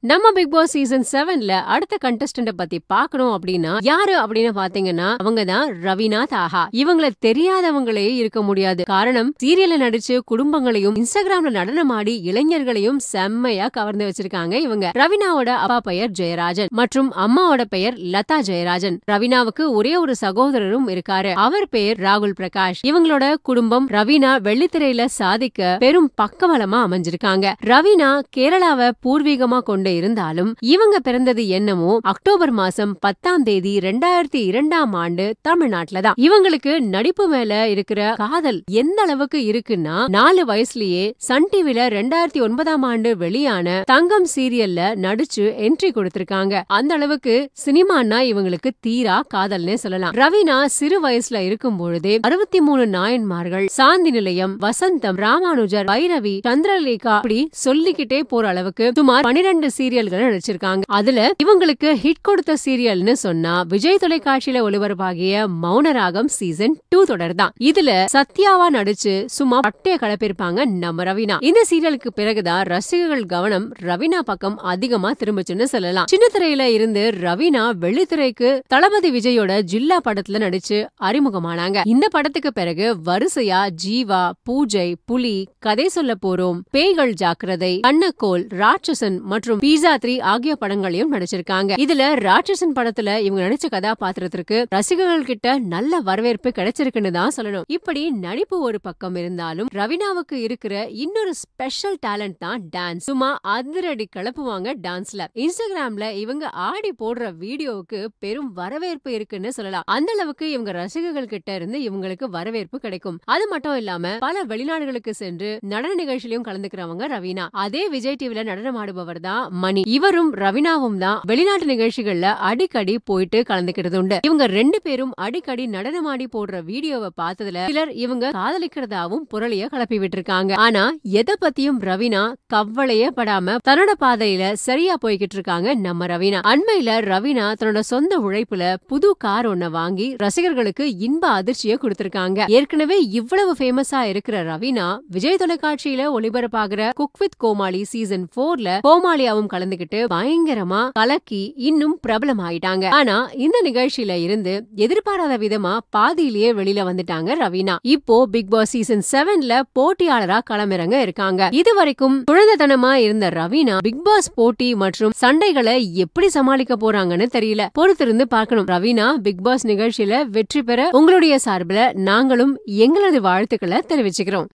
நம்ம big Boss season செவன்ல அடுத்த கண்டஸ்டன்ட பத்தி பார்க்கணும் அப்படின்னா யாரு அப்படின்னு பாத்தீங்கன்னா அவங்க தான் ரவீனா தாஹா இவங்கள தெரியாதவங்களே இருக்க முடியாது காரணம் சீரியல்ல நடிச்சு குடும்பங்களையும் இன்ஸ்டாகிராம்ல நடனமாடி இளைஞர்களையும் செம்மையா கவர்ந்து வச்சிருக்காங்க இவங்க ரவீனாவோட அப்பா பெயர் ஜெயராஜன் மற்றும் அம்மாவோட பெயர் லதா ஜெயராஜன் ரவீனாவுக்கு ஒரே ஒரு சகோதரரும் இருக்காரு அவர் பெயர் ராகுல் பிரகாஷ் இவங்களோட குடும்பம் ரவீனா வெள்ளித்திரையில சாதிக்க பெரும் பக்கபலமா அமைஞ்சிருக்காங்க ரவீனா கேரளாவை பூர்வீகமா கொண்டு இருந்தாலும் இவங்க பிறந்தது என்னமோ அக்டோபர் மாசம் பத்தாம் தேதி ரெண்டாயிரத்தி இரண்டாம் ஆண்டு தமிழ்நாட்டுல தான் இவங்களுக்கு நடிப்பு மேல இருக்கிற காதல் எந்த அளவுக்கு இருக்குன்னா நாலு வயசுலயே சன் டிவில ரெண்டாயிரத்தி ஒன்பதாம் ஆண்டு வெளியான தங்கம் சீரியல்ல நடிச்சு என்ட்ரி கொடுத்திருக்காங்க அந்த அளவுக்கு சினிமான்னா இவங்களுக்கு தீரா காதல்னே சொல்லலாம் ரவீனா சிறு வயசுல இருக்கும் பொழுதே அறுபத்தி மூணு நாயன்மார்கள் சாந்தி நிலையம் வசந்தம் ராமானுஜர் பைரவி சந்திரலேகா அப்படி சொல்லிக்கிட்டே போற அளவுக்கு சுமார் பனிரெண்டு சீரியல்கள் நடிச்சிருக்காங்க அதுல இவங்களுக்கு ஹிட் கொடுத்த சீரியல்னு சொன்னா விஜய் தொலைக்காட்சியில ஒளிபரப்பாகிய மௌனராகம் சீசன் டூ தொடர் தான் இதுல சத்யாவா நடிச்சு சும்மா பட்டைய கலப்பிருப்பாங்க நம்ம ரவீனா இந்த சீரியலுக்கு பிறகுதான் ரசிகர்கள் கவனம் ரவீனா பக்கம் அதிகமா திரும்பிச்சுன்னு சொல்லலாம் சின்ன திரையில இருந்து ரவீனா வெள்ளித்திரைக்கு தளபதி விஜயோட ஜில்லா படத்துல நடிச்சு அறிமுகமானாங்க இந்த படத்துக்கு பிறகு வரிசையா ஜீவா பூஜை புலி கதை சொல்ல போறோம் பேய்கள் ஜாக்கிரதை கண்ணக்கோல் ராட்சசன் மற்றும் பீஸா த்ரீ ஆகிய படங்களையும் நடிச்சிருக்காங்க இதுல ராட்சசன் படத்துல இவங்க நடிச்ச கதாபாத்திரத்திற்கு ரசிகர்கள் கிட்ட நல்ல வரவேற்பு கிடைச்சிருக்குன்னு தான் சொல்லணும் இப்படி நடிப்பு ஒரு பக்கம் இருந்தாலும் ரவீனாவுக்கு இருக்கிற இன்னொரு ஸ்பெஷல் டேலண்ட் தான் டான்ஸ் சும்மா அதிரடி கிளப்புவாங்க டான்ஸ்ல இன்ஸ்டாகிராம்ல இவங்க ஆடி போடுற வீடியோவுக்கு பெரும் வரவேற்பு இருக்குன்னு சொல்லலாம் அந்த அளவுக்கு இவங்க ரசிகர்கள் கிட்ட இருந்து இவங்களுக்கு வரவேற்பு கிடைக்கும் அது மட்டும் இல்லாம பல வெளிநாடுகளுக்கு சென்று நடன நிகழ்ச்சியிலும் கலந்துக்கிறவங்க ரவீனா அதே விஜய் டிவில நடனம் ஆடுபவர் தான் மணி இவரும் ரவீனாவும் தான் வெளிநாட்டு நிகழ்ச்சிகள்ல அடிக்கடி போயிட்டு கலந்துக்கிறது உண்டு இவங்க ரெண்டு பேரும் அடிக்கடி நடனமாடி போடுற வீடியோவை பார்த்ததுல சிலர் இவங்க காதலிக்கிறதாவும் புரளிய கிளப்பி விட்டுருக்காங்க ஆனா எதை பத்தியும் ரவீனா கவலையே படாம தன்னோட பாதையில சரியா போய்கிட்டு இருக்காங்க நம்ம ரவீனா அண்மையில ரவீனா தன்னோட சொந்த உழைப்புல புது கார் ஒன்ன வாங்கி ரசிகர்களுக்கு இன்ப அதிர்ச்சியை கொடுத்திருக்காங்க ஏற்கனவே இவ்வளவு ஃபேமஸா இருக்கிற ரவீனா விஜய் தொலைக்காட்சியில ஒளிபரப்பாகிற குக் வித் கோமாளி சீசன் போர்ல கோமாளியாவும் கலந்துகிட்டு பயங்கரமா கலக்கி இன்னும் பிரபலம் ஆயிட்டாங்க ஆனா இந்த நிகழ்ச்சியில இருந்து எதிர்பாராத விதமா பாதியிலேயே வெளியில வந்துட்டாங்க ரவீனா இப்போ பிக் பாஸ் சீசன் செவன்ல போட்டியாளரா களமிறங்க இருக்காங்க இது வரைக்கும் குழந்தைத்தனமா இருந்த ரவீனா பிக் பாஸ் போட்டி மற்றும் சண்டைகளை எப்படி சமாளிக்க போறாங்கன்னு தெரியல பொறுத்திருந்து பார்க்கணும் ரவீனா பிக் பாஸ் நிகழ்ச்சியில வெற்றி பெற உங்களுடைய சார்பில் நாங்களும் எங்களது வாழ்த்துக்களை தெரிவிச்சுக்கிறோம்